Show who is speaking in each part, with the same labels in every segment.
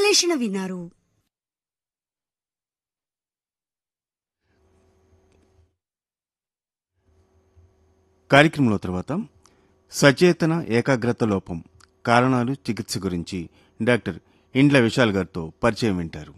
Speaker 1: విశ్లేషణ విన్నారు
Speaker 2: కార్యక్రమంలో తర్వాత సచేతన ఏకాగ్రత లోపం కారణాలు చికిత్స గురించి డాక్టర్ ఇండ్ల విశాల్ గారితో పరిచయం వింటారు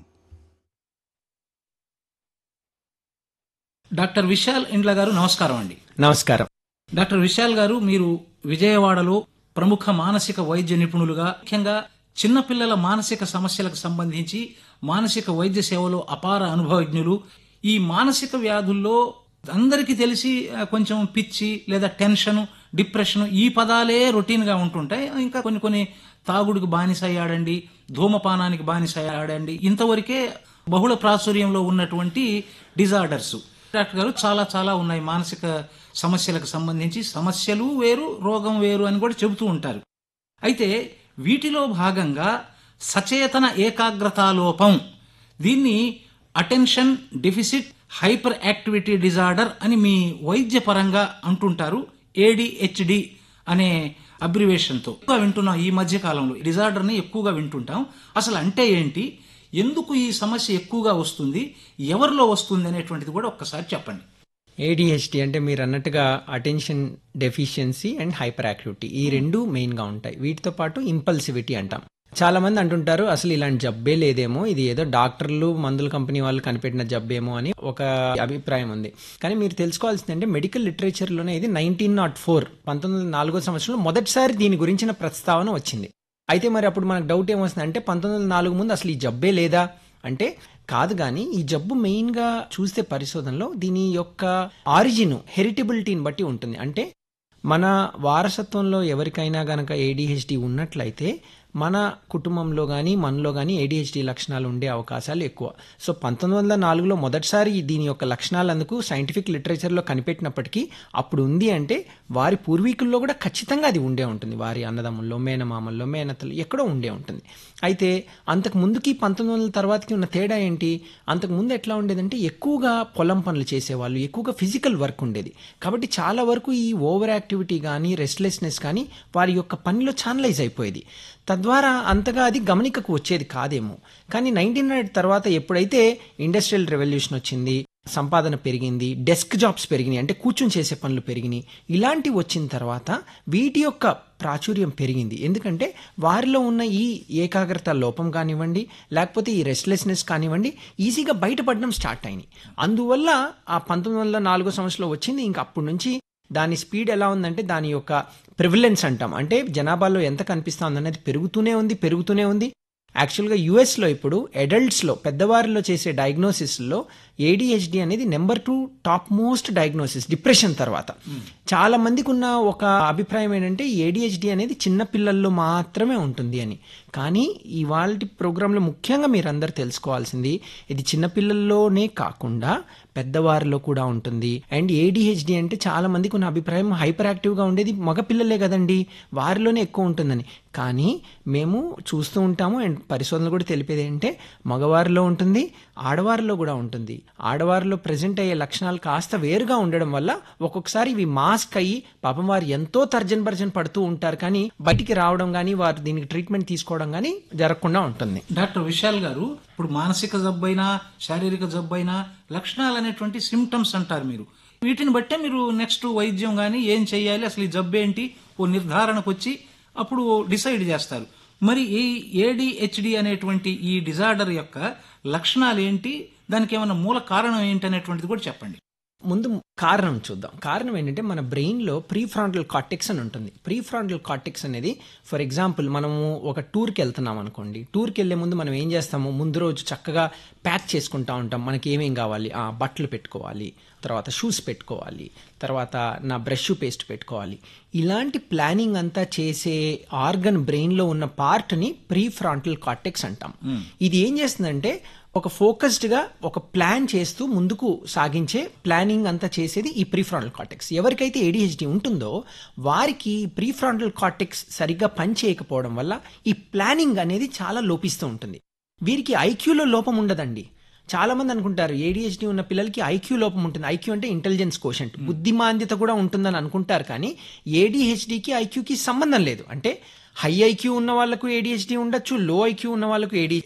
Speaker 3: డాక్టర్ విశాల్ ఇండ్ల గారు నమస్కారం అండి
Speaker 4: నమస్కారం
Speaker 3: డాక్టర్ విశాల్ గారు మీరు విజయవాడలో ప్రముఖ మానసిక వైద్య నిపుణులుగా ముఖ్యంగా చిన్నపిల్లల మానసిక సమస్యలకు సంబంధించి మానసిక వైద్య సేవలో అపార అనుభవజ్ఞులు ఈ మానసిక వ్యాధుల్లో అందరికీ తెలిసి ఆ, కొంచెం పిచ్చి లేదా టెన్షన్ డిప్రెషన్ ఈ పదాలే రొటీన్ గా ఉంటుంటాయి ఇంకా కొన్ని కొన్ని తాగుడికి బానిస అయ్యాడండి ధూమపానానికి బానిస అయ్యాడండి ఇంతవరకే బహుళ ప్రాచుర్యంలో ఉన్నటువంటి డిజార్డర్స్ డాక్టర్ గారు చాలా చాలా ఉన్నాయి మానసిక సమస్యలకు సంబంధించి సమస్యలు వేరు రోగం వేరు అని కూడా చెబుతూ ఉంటారు అయితే వీటిలో భాగంగా సచేతన ఏకాగ్రతాలోపం దీన్ని attention deficit hyperactivity disorder అని మీ వైద్య పరంగా అంటుంటారు ఏడిహెచ్డి అనే అబ్రివేషన్తో ఎక్కువగా వింటున్నాం ఈ మధ్య కాలంలో డిజార్డర్ని ఎక్కువగా వింటుంటాం అసలు అంటే ఏంటి ఎందుకు ఈ సమస్య ఎక్కువగా వస్తుంది ఎవరిలో వస్తుంది అనేటువంటిది కూడా ఒక్కసారి చెప్పండి
Speaker 4: ఏడిహెచ్డి అంటే మీరు అన్నట్టుగా attention deficiency and hyperactivity ఈ రెండు మెయిన్ గా ఉంటాయి వీటితో పాటు ఇంపల్సివిటీ అంటాం చాలా మంది అంటుంటారు అసలు ఇలాంటి జబ్బే లేదేమో ఇది ఏదో డాక్టర్లు మందుల కంపెనీ వాళ్ళు కనిపెట్టిన జబ్బేమో అని ఒక అభిప్రాయం ఉంది కానీ మీరు తెలుసుకోవాల్సింది అంటే మెడికల్ లిటరేచర్ లోనే ఇది నైన్టీన్ నాట్ ఫోర్ పంతొమ్మిది వందల నాలుగో సంవత్సరంలో మొదటిసారి దీని గురించిన ప్రస్తావన వచ్చింది అయితే మరి అప్పుడు మనకు డౌట్ ఏమొస్తుంది అంటే పంతొమ్మిది వందల నాలుగు ముందు అసలు ఈ జబ్బే లేదా అంటే కాదు కానీ ఈ జబ్బు మెయిన్ గా చూస్తే పరిశోధనలో దీని యొక్క ఆరిజిన్ హెరిటబిలిటీని బట్టి ఉంటుంది అంటే మన వారసత్వంలో ఎవరికైనా గనక ఏడిహెచ్డి ఉన్నట్లయితే మన కుటుంబంలో కానీ మనలో కానీ ఏడిహెచ్డి లక్షణాలు ఉండే అవకాశాలు ఎక్కువ సో పంతొమ్మిది వందల నాలుగులో మొదటిసారి దీని యొక్క లక్షణాలు అందుకు సైంటిఫిక్ లిటరేచర్లో కనిపెట్టినప్పటికీ అప్పుడు ఉంది అంటే వారి పూర్వీకుల్లో కూడా ఖచ్చితంగా అది ఉండే ఉంటుంది వారి అన్నదమ్ముల్లో మేనమామల్లో మేనతలు ఎక్కడో ఉండే ఉంటుంది అయితే అంతకు ముందుకి పంతొమ్మిది వందల తర్వాతకి ఉన్న తేడా ఏంటి అంతకు ముందు ఎట్లా ఉండేదంటే ఎక్కువగా పొలం పనులు చేసేవాళ్ళు ఎక్కువగా ఫిజికల్ వర్క్ ఉండేది కాబట్టి చాలా వరకు ఈ ఓవర్ యాక్టివిటీ కానీ రెస్ట్లెస్నెస్ కానీ వారి యొక్క పనిలో ఛానలైజ్ అయిపోయేది తద్వారా అంతగా అది గమనికకు వచ్చేది కాదేమో కానీ నైన్టీన్ హండ్రెడ్ తర్వాత ఎప్పుడైతే ఇండస్ట్రియల్ రెవల్యూషన్ వచ్చింది సంపాదన పెరిగింది డెస్క్ జాబ్స్ పెరిగినాయి అంటే కూర్చుని చేసే పనులు పెరిగినాయి ఇలాంటివి వచ్చిన తర్వాత వీటి యొక్క ప్రాచుర్యం పెరిగింది ఎందుకంటే వారిలో ఉన్న ఈ ఏకాగ్రత లోపం కానివ్వండి లేకపోతే ఈ రెస్ట్లెస్నెస్ కానివ్వండి ఈజీగా బయటపడడం స్టార్ట్ అయినాయి అందువల్ల ఆ పంతొమ్మిది వందల నాలుగో సంవత్సరంలో వచ్చింది ఇంకా అప్పటి నుంచి దాని స్పీడ్ ఎలా ఉందంటే దాని యొక్క ప్రివిలెన్స్ అంటాం అంటే జనాభాలో ఎంత కనిపిస్తుంది అనేది పెరుగుతూనే ఉంది పెరుగుతూనే ఉంది యాక్చువల్గా యుఎస్లో ఇప్పుడు అడల్ట్స్లో పెద్దవారిలో చేసే డయాగ్నోసిస్లో ఏడిహెచ్డి అనేది number two topmost diagnosis depression తర్వాత చాలా మందికి ఉన్న ఒక అభిప్రాయం ఏంటంటే ఏడిహెచ్డి అనేది చిన్న పిల్లల్లో మాత్రమే ఉంటుంది అని కానీ ఇవాళ ప్రోగ్రాంలో ముఖ్యంగా మీరు అందరు తెలుసుకోవాల్సింది ఇది చిన్నపిల్లల్లోనే కాకుండా పెద్దవారిలో కూడా ఉంటుంది అండ్ ఏడిహెచ్డి అంటే చాలా మందికి ఉన్న అభిప్రాయం హైపర్ యాక్టివ్గా ఉండేది మగపిల్లలే కదండి వారిలోనే ఎక్కువ ఉంటుందని కానీ మేము చూస్తూ ఉంటాము అండ్ పరిశోధనలు కూడా తెలిపేది ఏంటంటే మగవారిలో ఉంటుంది ఆడవారిలో కూడా ఉంటుంది ఆడవారిలో ప్రజెంట్ అయ్యే లక్షణాలు కాస్త వేరుగా ఉండడం వల్ల ఒక్కొక్కసారి ఇవి మాస్క్ అయ్యి పాపం వారు ఎంతో తర్జన్ భర్జన్ పడుతూ ఉంటారు కానీ బయటికి రావడం కానీ వారు దీనికి ట్రీట్మెంట్ తీసుకోవడం కానీ జరగకుండా ఉంటుంది
Speaker 3: డాక్టర్ విశాల్ గారు ఇప్పుడు మానసిక జబ్బైనా శారీరక జబ్బైనా లక్షణాలు అనేటువంటి సిమ్టమ్స్ అంటారు మీరు వీటిని బట్టే మీరు నెక్స్ట్ వైద్యం కానీ ఏం చేయాలి అసలు ఈ జబ్బు ఏంటి ఓ నిర్ధారణకు వచ్చి అప్పుడు డిసైడ్ చేస్తారు మరి ఈ ఏడిహెచ్డి అనేటువంటి ఈ డిజార్డర్ యొక్క లక్షణాలు ఏంటి దానికి ఏమైనా మూల కారణం ఏంటి అనేటువంటిది కూడా చెప్పండి
Speaker 4: ముందు కారణం చూద్దాం కారణం ఏంటంటే మన బ్రెయిన్లో ప్రీ ఫ్రాంటల్ కార్టెక్స్ అని ఉంటుంది ప్రీ ఫ్రాంటల్ కార్టెక్స్ అనేది ఫర్ ఎగ్జాంపుల్ మనము ఒక టూర్కి వెళ్తున్నాం అనుకోండి టూర్కి వెళ్ళే ముందు మనం ఏం చేస్తాము ముందు రోజు చక్కగా ప్యాక్ చేసుకుంటా ఉంటాం మనకి ఏమేం కావాలి ఆ బట్టలు పెట్టుకోవాలి తర్వాత షూస్ పెట్టుకోవాలి తర్వాత నా బ్రష్ పేస్ట్ పెట్టుకోవాలి ఇలాంటి ప్లానింగ్ అంతా చేసే ఆర్గన్ బ్రెయిన్లో ఉన్న పార్ట్ని ప్రీ ఫ్రాంటల్ కార్టెక్స్ అంటాం ఇది ఏం చేస్తుందంటే ఒక ఫోకస్డ్ గా ఒక ప్లాన్ చేస్తూ ముందుకు సాగించే ప్లానింగ్ అంతా చేసేది ఈ ప్రీఫ్రాంటల్ కార్టెక్స్ ఎవరికైతే ఏడిహెచ్డి ఉంటుందో వారికి ప్రీఫ్రాంటల్ కార్టెక్స్ సరిగ్గా పని చేయకపోవడం వల్ల ఈ ప్లానింగ్ అనేది చాలా లోపిస్తూ ఉంటుంది వీరికి ఐక్యూలో లోపం ఉండదండి చాలా మంది అనుకుంటారు ఏడిహెచ్డి ఉన్న పిల్లలకి ఐక్యూ లోపం ఉంటుంది ఐక్యూ అంటే ఇంటెలిజెన్స్ కోషంట్ బుద్ధిమాంద్యత కూడా ఉంటుందని అనుకుంటారు కానీ ఏడిహెచ్డికి ఐక్యూకి సంబంధం లేదు అంటే హై ఐక్యూ ఉన్న వాళ్ళకు ఏడిహెచ్డి ఉండొచ్చు లో ఐక్యూ ఉన్న వాళ్ళకు ఏడి